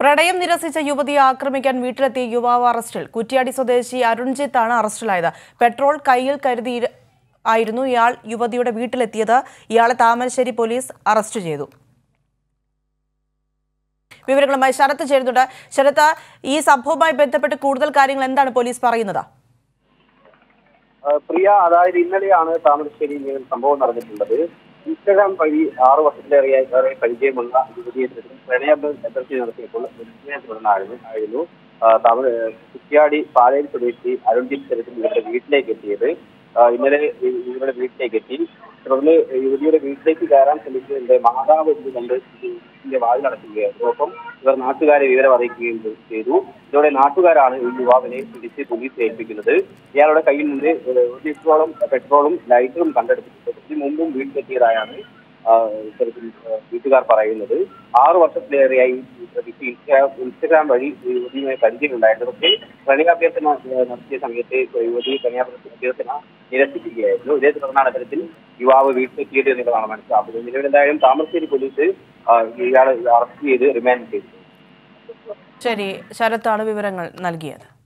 പ്രണയം നിരസിച്ച യുവതിയെ ആക്രമിക്കാൻ വീട്ടിലെത്തിയ യുവാവ് അറസ്റ്റിൽ കുറ്റ്യാടി സ്വദേശി അരുൺജിത്ത് ആണ് അറസ്റ്റിലായത് പെട്രോൾ കയ്യിൽ കരുതി ആയിരുന്നു ഇയാൾ യുവതിയുടെ വീട്ടിലെത്തിയത് ഇയാളെ താമരശ്ശേരി പോലീസ് അറസ്റ്റ് ചെയ്തു വിവരങ്ങളുമായി ശരത്ത് ചേരുന്നുണ്ട് ശരത്ത് ഈ സംഭവവുമായി ബന്ധപ്പെട്ട് കൂടുതൽ കാര്യങ്ങൾ എന്താണ് പോലീസ് പറയുന്നത് ആ, പ്രിയ അതായത് ഇന്നലെയാണ് താമരശ്ശേരിയിൽ ഇങ്ങനെ ഒരു സംഭവം നടന്നിട്ടുള്ളത് ഇൻസ്റ്റഗ്രാം വഴി ആറ് വർഷത്തിലേറെയായി ഏറെ പരിചയമുള്ള യുവതിയെ തുടർന്ന് പ്രണയാഭ്യർത്ഥന നടത്തിയപ്പോൾ വിളിച്ചതിനെ തുടർന്നായിരുന്നു ആയിരുന്നു ആ, താമര കുറ്റ്യാടി പാലയിൽ സ്വദേശി അരുൺജിത് ചരിത്രം ഇവരുടെ വീട്ടിലേക്ക് എത്തിയത് ആ, ഇന്നലെ ഇ- ഇവരുടെ വീട്ടിലേക്ക് എത്തി തുടർന്ന് യുവതിയുടെ വീട്ടിലേക്ക് കയറാൻ ശ്രമിച്ചതിന്റെ മാതാവ് ഇത് കണ്ട് ഇതിന്റെ വാതിലടക്കുകയായിരുന്നു ഒപ്പം ഇവർ നാട്ടുകാരെ വിവരം അറിയിക്കുകയും ചെയ്തു ഇതോടെ നാട്ടുകാരാണ് ഈ യുവാവിനെ പിടിച്ച് പോലീസ് ഏൽപ്പിക്കുന്നത് ഇയാളുടെ കയ്യിൽ നിന്ന് ഏഹ്, ഒരു ലിറ്ററോളം പെട്രോളും ലൈറ്ററും കണ്ടെടുത്തിട്ടുണ്ട് ഇതിന് മുമ്പും വീട്ടിലെത്തിയതായാണ് ആ, ഇത്തരത്തിൽ ആ, വീട്ടുകാർ പറയുന്നത് ആറു വർഷത്തിലേറെയായി ഈ പ്രതിക്ക് ഇൻസ്റ്റാ- ഇൻസ്റ്റഗ്രാം വഴി ഈ യുവതിയുമായി പരിചയമുണ്ടായിരുന്നു പക്ഷേ പ്രണയാഭ്യർത്ഥന ഏഹ്, നടത്തിയ സമയത്ത് യുവതി പ്രണയാഭ്യർത്ഥന നിരസിക്കുകയായിരുന്നു ഇതേ തുടർന്നാണ് ഇത്തരത്തിൽ യുവാവ് വീട്ടിലെത്തിയത് എന്നുള്ളതാണ് മനസ്സിലാക്കുന്നത് നിലവിൽ എന്തായാലും താമരശ്ശേരി പോലീസ് ആ, ഇയാളെ അറസ്റ്റ് ചെയ്ത് റിമാൻഡ് ചെയ്തു ശരി ശരത്താണ് വിവരങ്ങൾ നൽകിയത്